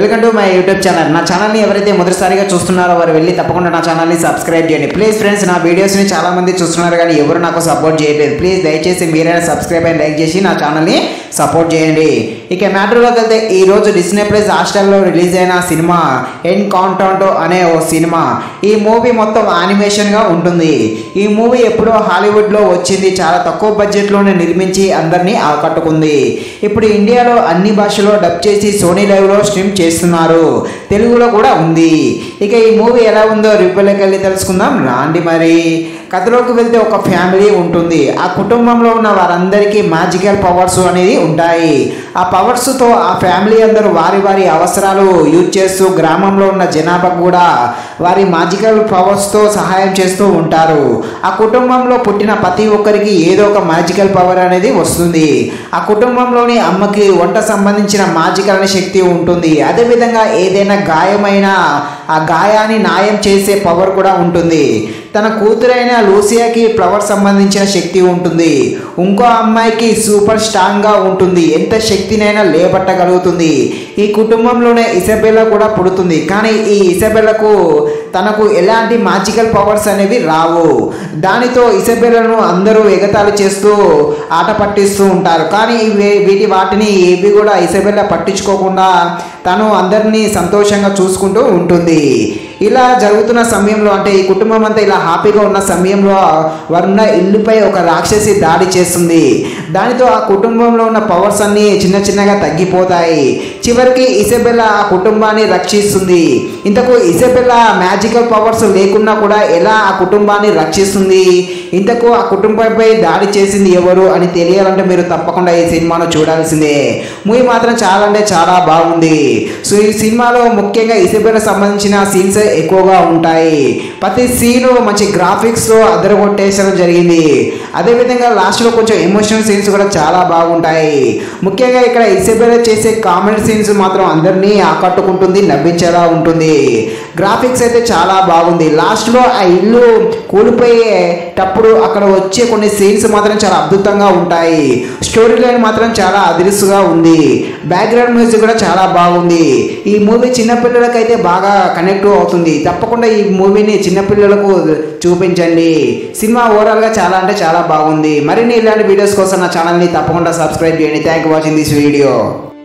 welcome to my YouTube channel నా ఛానల్ని ఎవరైతే మొదటిసారిగా చూస్తున్నారో వారు వెళ్ళి తప్పకుండా నా ఛానల్ని సబ్స్క్రైబ్ చేయండి ప్లీజ్ ఫ్రెండ్స్ నా వీడియోస్ని చాలా మంది చూస్తున్నారు కానీ ఎవరు నాకు సపోర్ట్ చేయలేదు ప్లీజ్ దయచేసి మీరైనా సబ్స్క్రైబ్ అండ్ లైక్ చేసి నా ఛానల్ని సపోర్ట్ చేయండి ఇక మ్యాటర్లోకి వెళ్తే ఈ రోజు డిస్నీ ప్లస్ హాస్టల్లో రిలీజ్ అయిన సినిమా ఎన్ కాంటాంటో అనే ఓ సినిమా ఈ మూవీ మొత్తం యానిమేషన్గా ఉంటుంది ఈ మూవీ ఎప్పుడో హాలీవుడ్లో వచ్చింది చాలా తక్కువ బడ్జెట్లోనే నిర్మించి అందరినీ ఆకట్టుకుంది ఇప్పుడు ఇండియాలో అన్ని భాషలో డబ్ చేసి సోనీ లైవ్లో స్ట్రీమ్ చేస్తున్నారు తెలుగులో కూడా ఉంది ఇక ఈ మూవీ ఎలా ఉందో రివ్యూలోకి వెళ్ళి తెలుసుకుందాం రాండి మరి కథలోకి వెళ్తే ఒక ఫ్యామిలీ ఉంటుంది ఆ కుటుంబంలో ఉన్న వారందరికీ మ్యాజికల్ పవర్స్ అనేది ఉంటాయి ఆ పవర్స్తో ఆ ఫ్యామిలీ అందరూ వారి వారి అవసరాలు యూజ్ చేస్తూ గ్రామంలో ఉన్న జనాభాకు కూడా వారి మ్యాజికల్ పవర్స్తో సహాయం చేస్తూ ఉంటారు ఆ కుటుంబంలో పుట్టిన ప్రతి ఒక్కరికి ఏదో ఒక మ్యాజికల్ పవర్ అనేది వస్తుంది ఆ కుటుంబంలోని అమ్మకి వంట సంబంధించిన మ్యాజికల్ అనే శక్తి ఉంటుంది అదేవిధంగా ఏదైనా గాయమైన ఆ గాయాన్ని న్యాయం చేసే పవర్ కూడా ఉంటుంది తన కూతురైన లూసియాకి ఫ్లవర్ సంబంధించిన శక్తి ఉంటుంది ఇంకో అమ్మాయికి సూపర్ స్ట్రాంగ్గా ఉంటుంది ఎంత శక్తినైనా లేబట్టగలుగుతుంది ఈ కుటుంబంలోనే ఇసబెల్లా కూడా పుడుతుంది కానీ ఈ ఇసబెల్లకు తనకు ఎలాంటి మ్యాజికల్ పవర్స్ అనేవి రావు దానితో ఇసబెల్లను అందరూ ఎగతాళి చేస్తూ ఆట పట్టిస్తూ ఉంటారు కానీ ఇవి వీటి వాటిని ఏవి కూడా ఇసబెల్లా పట్టించుకోకుండా తను అందరినీ సంతోషంగా చూసుకుంటూ ఉంటుంది ఇలా జరుగుతున్న సమయంలో అంటే ఈ కుటుంబం అంతా ఇలా హ్యాపీగా ఉన్న సమయంలో వారున్న ఇల్లుపై ఒక రాక్షసి దాడి చేస్తుంది దానితో ఆ కుటుంబంలో ఉన్న పవర్స్ అన్నీ చిన్న చిన్నగా తగ్గిపోతాయి చివరికి ఇసబెల్లా ఆ కుటుంబాన్ని రక్షిస్తుంది ఇంతకు ఇసబెల్లా మ్యాజికల్ పవర్స్ లేకున్నా కూడా ఎలా ఆ కుటుంబాన్ని రక్షిస్తుంది ఇంతకు ఆ కుటుంబంపై దాడి చేసింది ఎవరు అని తెలియాలంటే మీరు తప్పకుండా ఈ సినిమాను చూడాల్సిందే మూవీ మాత్రం చాలా అంటే చాలా బాగుంది సో ఈ సినిమాలో ముఖ్యంగా ఇసబెల్లా సంబంధించిన సీన్స్ ఎక్కువగా ఉంటాయి ప్రతి సీను మంచి గ్రాఫిక్స్తో అదరగొట్టేసడం జరిగింది అదేవిధంగా లాస్ట్లో కొంచెం ఎమోషనల్ సీన్స్ కూడా చాలా బాగుంటాయి ముఖ్యంగా ఇక్కడ ఇసబెల్లా చేసే కామెడీ సీన్స్ మాత్రం అందరినీ ఆకట్టుకుంటుంది నవ్వించేలా ఉంటుంది గ్రాఫిక్స్ అయితే చాలా బాగుంది లాస్ట్లో ఆ ఇల్లు కూలిపోయేటప్పుడు అక్కడ వచ్చే కొన్ని సీన్స్ మాత్రం చాలా అద్భుతంగా ఉంటాయి స్టోరీ లైన్ మాత్రం చాలా అదిరిసుగా ఉంది బ్యాక్గ్రౌండ్ మ్యూజిక్ కూడా చాలా బాగుంది ఈ మూవీ చిన్నపిల్లలకైతే బాగా కనెక్ట్ అవుతుంది తప్పకుండా ఈ మూవీని చిన్నపిల్లలకు చూపించండి సినిమా ఓవరాల్గా చాలా అంటే చాలా బాగుంది మరిన్ని ఇలాంటి వీడియోస్ కోసం నా ఛానల్ని తప్పకుండా సబ్స్క్రైబ్ చేయండి థ్యాంక్ వాచింగ్ దిస్ వీడియో